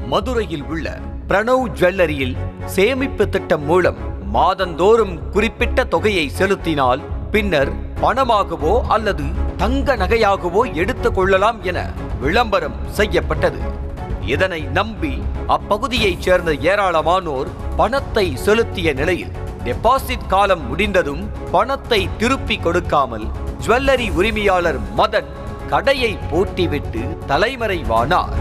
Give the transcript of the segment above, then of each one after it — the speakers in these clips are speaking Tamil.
மதுரையில் உள்ள பிரணவ் ஜுவல்லரியில் சேமிப்பு திட்டம் மூலம் மாதந்தோறும் குறிப்பிட்ட தொகையை செலுத்தினால் பின்னர் பணமாகவோ அல்லது தங்க நகையாகவோ எடுத்துக் கொள்ளலாம் என விளம்பரம் செய்யப்பட்டது இதனை நம்பி அப்பகுதியைச் சேர்ந்த ஏராளமானோர் பணத்தை செலுத்திய நிலையில் டெபாசிட் காலம் முடிந்ததும் பணத்தை திருப்பி கொடுக்காமல் ஜுவல்லரி உரிமையாளர் மதன் கடையை பூட்டிவிட்டு தலைமறைவானார்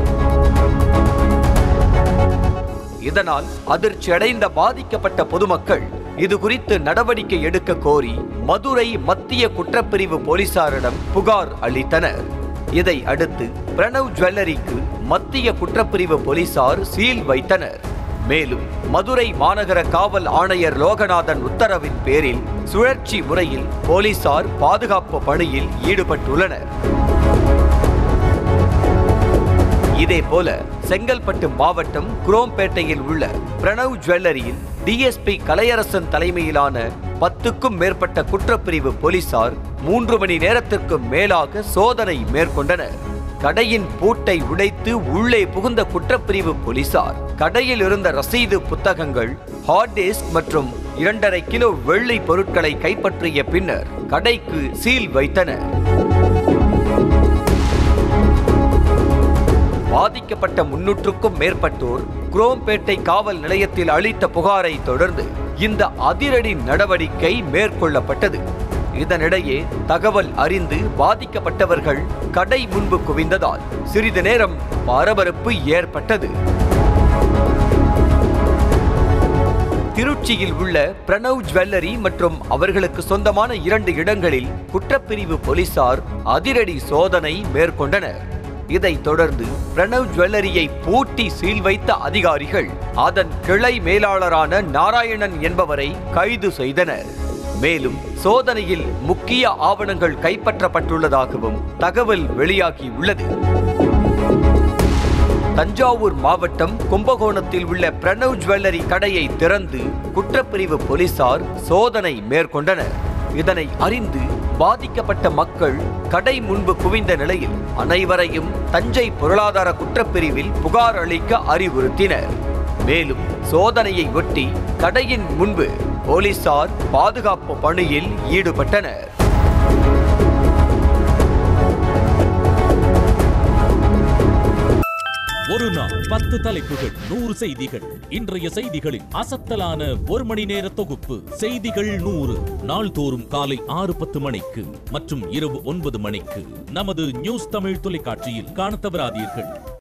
இதனால் அதிர்ச்சி அடைந்த பாதிக்கப்பட்ட பொதுமக்கள் இது குறித்து நடவடிக்கை எடுக்க கோரி மதுரை மத்திய குற்றப்பிரிவு போலீசாரிடம் புகார் அளித்தனர் இதை அடுத்து பிரணவ் ஜுவல்லரிக்கு மத்திய குற்றப்பிரிவு போலீசார் சீல் வைத்தனர் மேலும் மதுரை மாநகர காவல் ஆணையர் லோகநாதன் உத்தரவின் பேரில் சுழற்சி முறையில் போலீசார் பாதுகாப்பு பணியில் ஈடுபட்டுள்ளனர் இதேபோல செங்கல்பட்டு மாவட்டம் குரோம்பேட்டையில் உள்ள பிரணவ் ஜுவல்லரியில் டிஎஸ்பி கலையரசன் தலைமையிலான பத்துக்கும் மேற்பட்ட குற்றப்பிரிவு போலீசார் மூன்று மணி நேரத்திற்கு மேலாக சோதனை மேற்கொண்டனர் கடையின் பூட்டை உடைத்து உள்ளே புகுந்த குற்றப்பிரிவு போலீசார் கடையில் இருந்த ரசீது புத்தகங்கள் ஹார்ட் டிஸ்க் மற்றும் இரண்டரை கிலோ வெள்ளி பொருட்களை கைப்பற்றிய பின்னர் கடைக்கு சீல் வைத்தனர் பாதிக்கப்பட்ட முன்னூற்றுக்கும் மேற்பட்டோர் குரோம்பேட்டை காவல் நிலையத்தில் அளித்த புகாரை தொடர்ந்து இந்த அதிரடி நடவடிக்கை மேற்கொள்ளப்பட்டது இதனிடையே தகவல் அறிந்து பாதிக்கப்பட்டவர்கள் கடை முன்பு குவிந்ததால் சிறிது நேரம் பரபரப்பு ஏற்பட்டது திருச்சியில் உள்ள பிரணவ் ஜுவல்லரி மற்றும் அவர்களுக்கு சொந்தமான இரண்டு இடங்களில் குற்றப்பிரிவு போலீசார் அதிரடி சோதனை மேற்கொண்டனர் இதைத் தொடர்ந்து பிரணவ் ஜுவல்லரியை பூட்டி சீல் வைத்த அதிகாரிகள் அதன் கிளை மேலாளரான நாராயணன் என்பவரை கைது செய்தனர் மேலும் சோதனையில் முக்கிய ஆவணங்கள் கைப்பற்றப்பட்டுள்ளதாகவும் தகவல் வெளியாகியுள்ளது தஞ்சாவூர் மாவட்டம் கும்பகோணத்தில் உள்ள பிரணவ் ஜுவல்லரி கடையை திறந்து குற்றப்பிரிவு போலீசார் சோதனை மேற்கொண்டனர் இதனை அறிந்து பாதிக்கப்பட்ட மக்கள் கடை முன்பு குவிந்த நிலையில் அனைவரையும் தஞ்சை பொருளாதார குற்றப்பிரிவில் புகார் அளிக்க அறிவுறுத்தினர் மேலும் சோதனையை ஒட்டி கடையின் முன்பு போலீசார் பாதுகாப்பு பணியில் ஈடுபட்டனர் ஒரு நாள் பத்து தலைப்புகள் நூறு செய்திகள் இன்றைய செய்திகளின் அசத்தலான ஒரு மணி நேர தொகுப்பு செய்திகள் நூறு நாள்தோறும் காலை ஆறு பத்து மணிக்கு மற்றும் இரவு ஒன்பது மணிக்கு நமது நியூஸ் தமிழ் தொலைக்காட்சியில் காணத் தவறாதீர்கள்